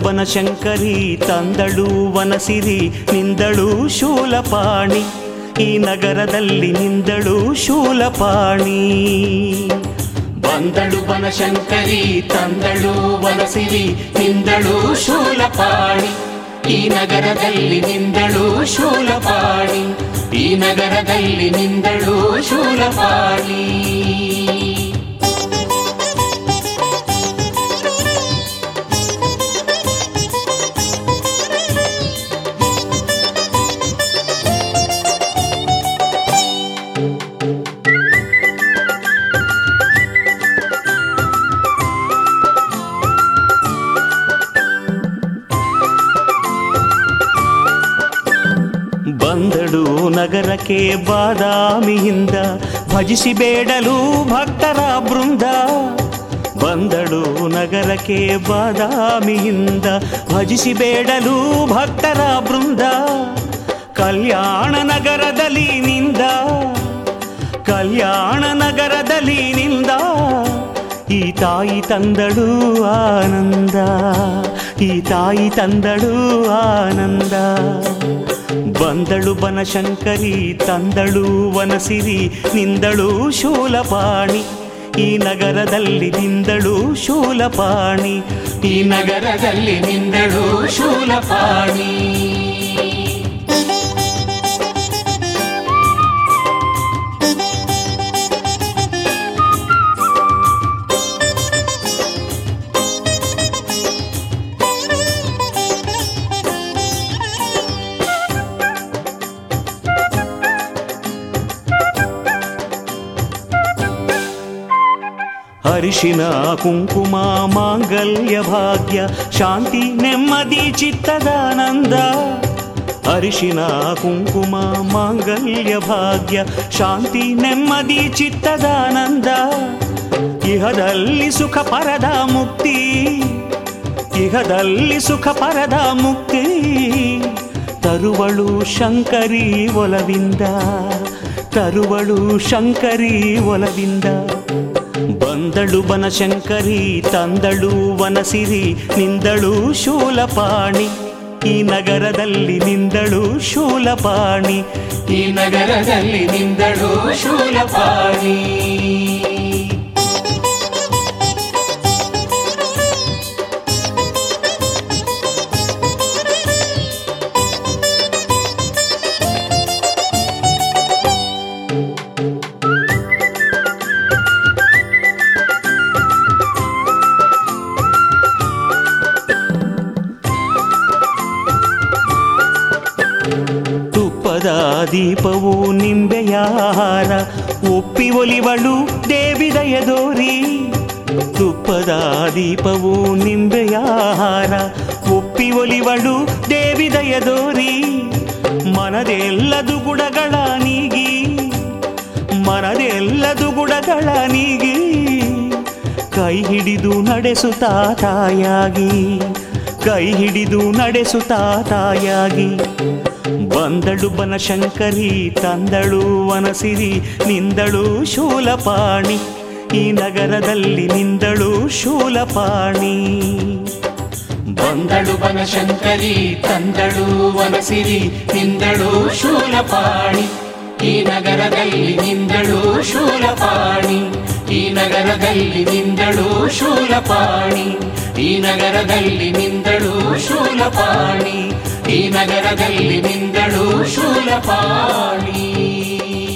ಬನಶಂಕರಿ ತಂದಳು ವನಸಿರಿ ನಿಂದಳು ಶೂಲಪಾಣಿ ಈ ನಗರದಲ್ಲಿ ನಿಂದಳು ಶೂಲಪಾಣಿ ಬಂದಳು ಬನಶಂಕರಿ ತಂದಳು ವನಸಿರಿ ನಿಂದಳು ಶೂಲಪಾಣಿ ಈ ನಗರದಲ್ಲಿ ನಿಂದಳು ಶೂಲಪಾಣಿ ಈ ನಗರದಲ್ಲಿ ನಿಂದಳು ಶೂಲಪಾಣಿ ಬಂದಳು ನಗರಕ್ಕೆ ಬಾದಾಮಿಯಿಂದ ಭಜಿಸಿ ಬೇಡಲು ಭಕ್ತರ ಬೃಂದ ಬಂದಳು ನಗರಕ್ಕೆ ಬಾದಾಮಿಯಿಂದ ಭಜಿಸಿ ಬೇಡಲು ಭಕ್ತರ ಬೃಂದ ಕಲ್ಯಾಣ ನಗರದಲ್ಲಿ ನಿಂದ ಕಲ್ಯಾಣ ನಗರದಲ್ಲಿ ನಿಂದ ಈ ತಾಯಿ ತಂದಳು ಆನಂದ ಈ ತಾಯಿ ತಂದಳು ಆನಂದ ಬಂದಳು ಬನಶಂಕರಿ ತಂದಳು ವನಸಿರಿ ನಿಂದಳು ಶೂಲಪಾಣಿ ಈ ನಗರದಲ್ಲಿ ನಿಂದಳು ಶೂಲಪಾಣಿ ಈ ನಗರದಲ್ಲಿ ನಿಂದಳು ಶೂಲಪಾಣಿ ಹರಿಶಿನ ಕುಂಕುಮ ಮಾಂಗಲ್ಯ ಭಾಗ್ಯ ಶಾಂತಿ ನೆಮ್ಮದಿ ಚಿತ್ತದಾನಂದ ಹರಿಶಿನ ಕುಂಕುಮ ಮಾಂಗಲ್ಯ ಭಾಗ್ಯ ಶಾಂತಿ ನೆಮ್ಮದಿ ಚಿತ್ತದಾನಂದ ಇಹದಲ್ಲಿ ಸುಖ ಪರದ ಮುಕ್ತಿ ಇಹದಲ್ಲಿ ಸುಖ ಪರದ ಮುಕ್ತಿ ತರುವಳು ಶಂಕರಿ ಒಲವಿಂದ ತರುವಳು ಶಂಕರಿ ಒಲವಿಂದ ಬಂದಳು ಬನಶಂಕರಿ ತಂದಳು ವನಸಿರಿ ನಿಂದಳು ಶೂಲಪಾಣಿ ಈ ನಗರದಲ್ಲಿ ನಿಂದಳು ಶೂಲಪಾಣಿ ಈ ನಗರದಲ್ಲಿ ನಿಂದಳು ಶೂಲಪಾಣಿ ತುಪ್ಪದ ದೀಪವು ನಿಂಬೆಯ ಹಾರ ಒಪ್ಪಿ ಒಲಿವಳು ದೇವಿ ದಯದೋರಿ ತುಪ್ಪದ ದೀಪವು ನಿಂಬೆಯ ಹಾರ ಒಪ್ಪಿ ಒಲಿವಳು ದೇವಿ ದಯದೋರಿ ಮನದೆಲ್ಲದು ಗುಡಗಳ ನೀಗಿ ಮನದೆಲ್ಲದು ಗುಡಗಳ ನೀಗಿ ಕೈ ಹಿಡಿದು ನಡೆಸುತ್ತಾ ತಾಯಾಗಿ ಕೈ ಹಿಡಿದು ನಡೆಸುತ್ತಾ ತಾಯಾಗಿ ಬಂದಳು ಬನಶಂಕರಿ ತಂದಳು ವನಸಿರಿ ನಿಂದಳು ಶೂಲಪಾಣಿ ಈ ನಗರದಲ್ಲಿ ನಿಂದಳು ಶೂಲಪಾಣಿ ಬಂದಳು ಬನಶಂಕರಿ ತಂದಳು ವನಸಿರಿ ನಿಂದಳು ಶೂಲಪಾಣಿ ಈ ನಗರದಲ್ಲಿ ನಿಂದಳು ಶೂಲಪಾಣಿ ಈ ನಗರದಲ್ಲಿ ನಿಂದಳು ಶೂಲಪಾಣಿ ಈ ನಗರದಲ್ಲಿ ನಿಂದಳು ಶೂಲಪಾಣಿ ಈ ನಗರದಲ್ಲಿ ನಿಂದಳು ಶೂಲಪಾಣಿ